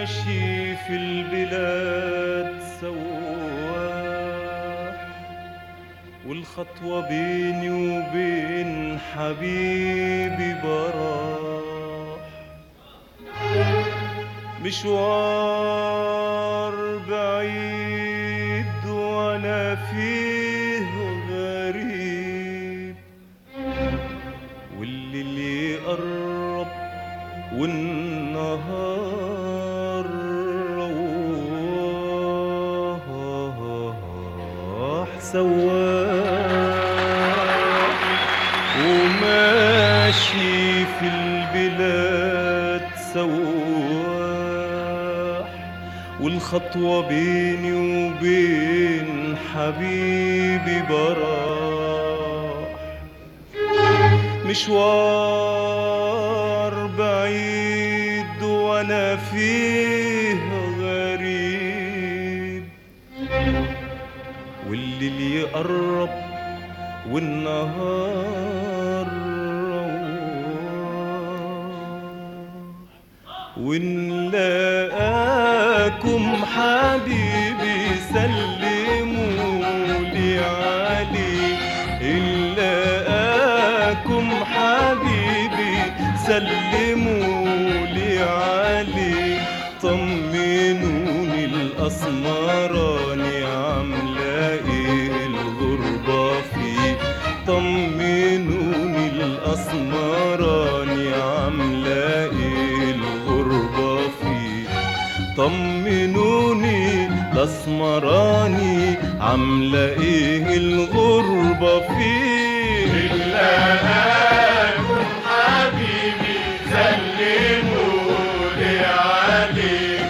ماشي في البلاد سواح والخطوة بيني وبين حبيبي براح مشوار بعيد وانا فيه غريب والليل يقرب والنهار رواح سواح وماشي في البلاد سواح والخطوة بيني وبين حبيبي براح مشوار بعيد وانا فيه غريب والليل يقرب والنهار رواح ونلاقاكم حبيبي سلموا لي عليه نلاقاكم حبيبي سلموا لي عليه طمنوني الأسمراني عاملة ايه الغربة فيه طمنوني الأسمراني عاملة ايه الغربة فيه طمنوني الأسمراني عاملة ايه الغربة فيه إلاكم حبيبي سلموا لي عليه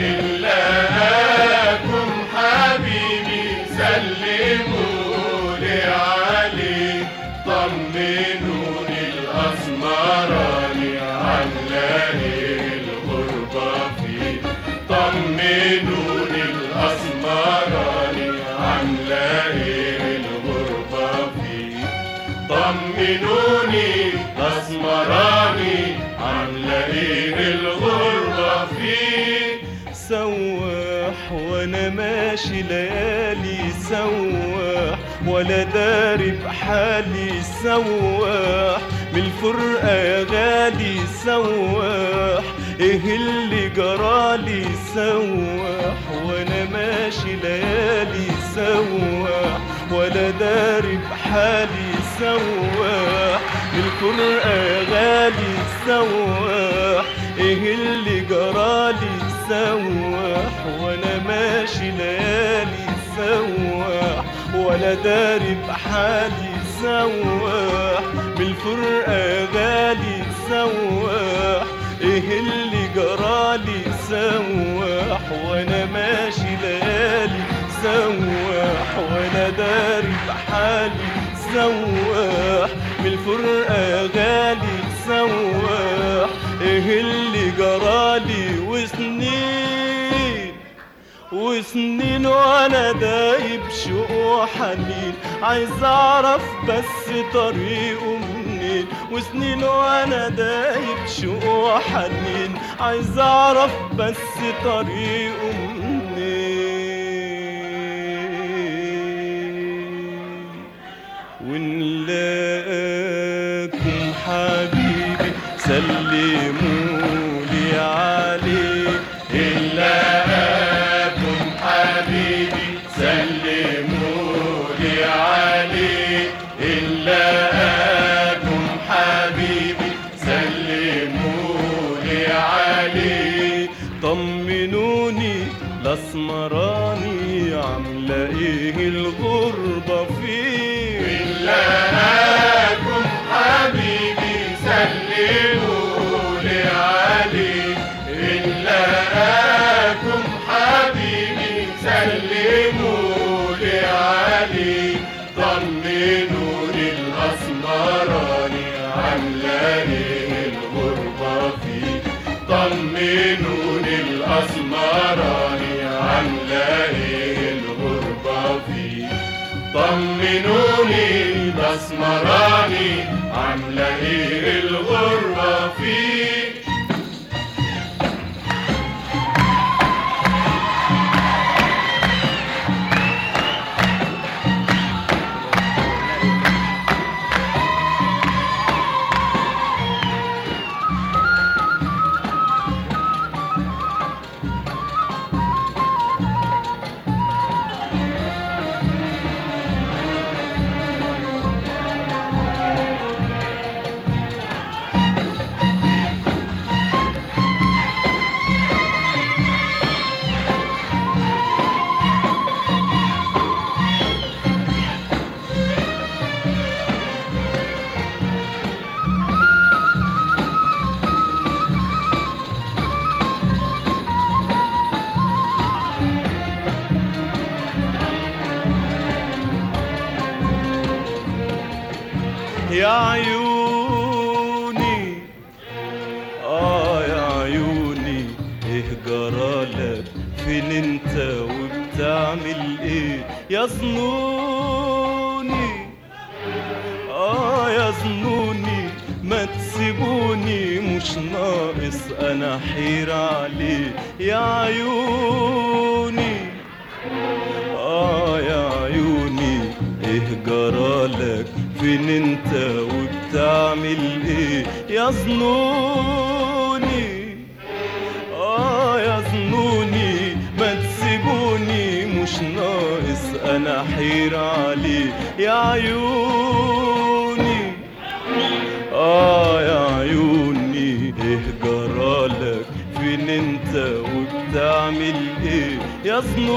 إلاكم حبيبي سلموا لي عليه طمنوني الأسمراني عاملة الغربة فيه طمنوني الأسمراني عاملة الغربة فيه طمنوني أسمراني عاملة ايه الغربة فيه سواح وانا ماشي ليالي سواح ولا داري بحالي سواح من الفرقة يا غالي سواح ايه اللي جرالي سواح وانا ماشي ليالي سواح ولا داري بحالي سواح من الفرقة يا غالي سواح ايه اللي جرالي سواح وانا ماشي ليالي سواح ولا داري بحالي سواح بالفرقة يا غالي سواح ايه اللي جرالي سواح وانا ماشي ليالي سواح وانا داري بحالي سواح بالفرقة يا غالي سواح ايه اللي جرالي وسنين وسنين وانا دايب شوق وحنين عايز اعرف بس طريقه منين وسنين وانا دايب شوق وحنين عايز اعرف بس طريقه منين ونلاقاكم حبيبي سلموا لي عليه إلاكم حبيبي سلموا لي عليه إلاكم حبيبي سلموا لي عليه طمنوني الاسمراني عامله ايه الغربه فيه إلاكم حبيبي سلموا لي عليه إلاكم حبيبي سلموا لي عليه طمنوني الأسمراني عاملة إيه الغربة فيه طمنوني الأسمراني عاملة إيه الغربة فيه طمنوني الأسمراني عاملة إيه الغربة فيه يا عيوني آه يا عيوني إيه جرالك فين انت وبتعمل ايه يا ظنوني آه يا ظنوني ما تسيبوني مش ناقص أنا حير عليه يا عيوني آه يا عيوني إيه جرالك فين انت وبتعمل ايه يا ظنوني آه يا ظنوني ما تسيبوني مش ناقص أنا حير عليه يا عيوني آه يا عيوني إيه جرالك فين انت وبتعمل ايه يا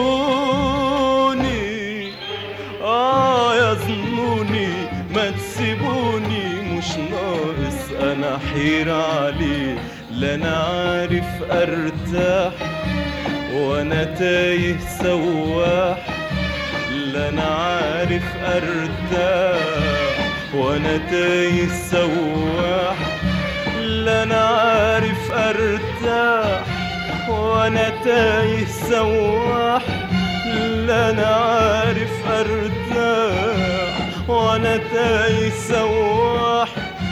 ظنوني آه يا ظنوني ما تسيبوني مش ناقص أنا حير عليه لا أنا عارف أرتاح وأنا تايه سواح لا أنا عارف أرتاح وأنا تايه سواح لا أنا عارف أرتاح وأنا تايه سواح لا أنا عارف أرتاح وأنا تايه سواح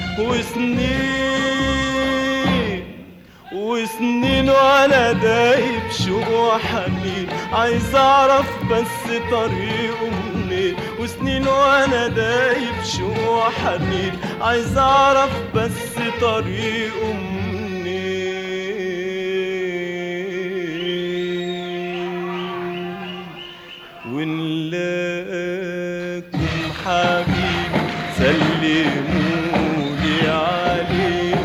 وسنين وسنين وانا دايب شوق وحنين عايز اعرف بس طريقه منين وسنين وانا دايب شوق وحنين عايز اعرف بس طريقه منين ونلاقيكم حبيبي سلمولي عليه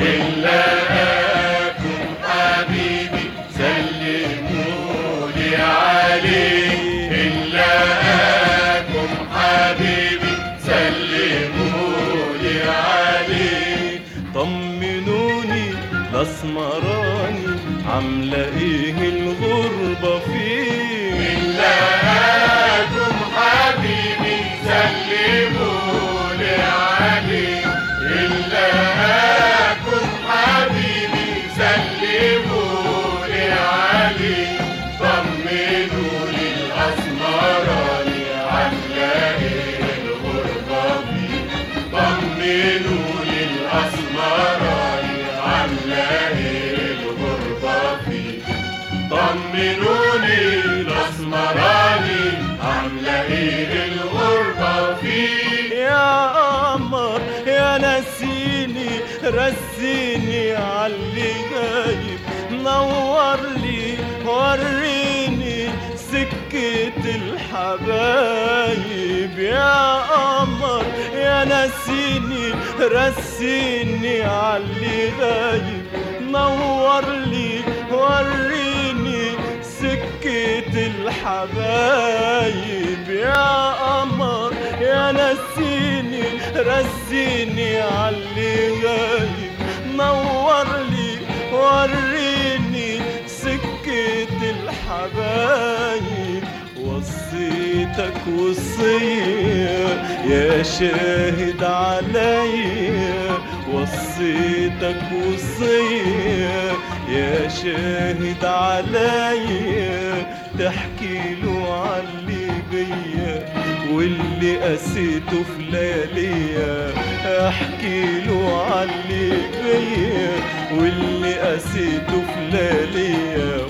إلاكم حبيبي سلمولي عليه إلاكم حبيبي سلمولي عليه طمنوني الاسمراني عامله ايه الغربه فيه إلاكم حبيبي سلمولي عليه إلاكم حبيبي سلمولي عليه طمنوا لي الأسمراني عاملة الغربة فيه طمنوا لي الأسمراني عاملة الغربة فيه طمنوني الاسمراني عامله ايه الغربه فيه يا قمر يا نسيني رسيني عاللي جايب نور لي وريني سكة الحبايب يا قمر يا نسيني رسيني عاللي غايب نور لي وريني سكة الحبايب يا قمر يا نسيني رسيني عاللي غايب نور لي وريني سكة الحبايب وصيتك وصية يا شاهد عليا وصيتك وصية يا شاهد عليا تحكي له عاللي بيا واللي قسيته في لياليا احكي له عاللي بيا واللي قسيته في لياليا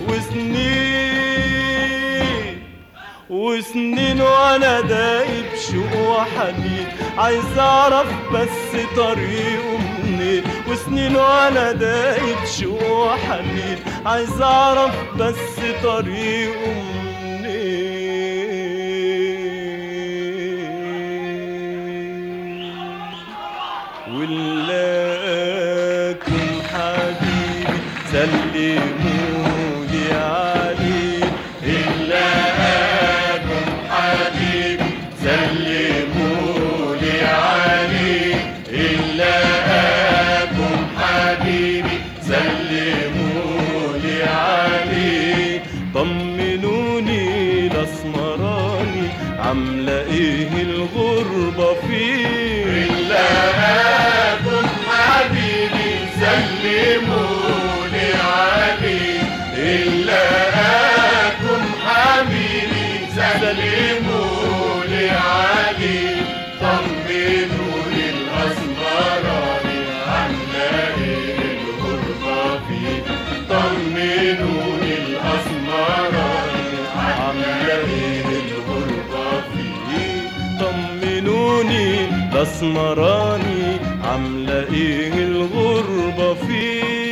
وسنين وسنين وانا دايب شوق وحنين عايز اعرف بس طريقه منين وسنين وانا دايب شوق وحنين عايز اعرف بس طريقه منين ولاكم حبيبي سلمولي عليه إلاكم حبيبي سلمولي عليه إلاكم حبيبي سلمولي عليه طمنوني الاسمراني عامله ايه الغربه فيه إلا لقاكم حبيبي سلموا لي عليه إن لقاكم حبيبي سلموا لي عليه طمنوا للأسمراني عاملة إيه الغربة فيه طمنوا للأسمراني عاملة إيه الغربة فيه طمنوني الاسمراني عامله ايه الغربه فيه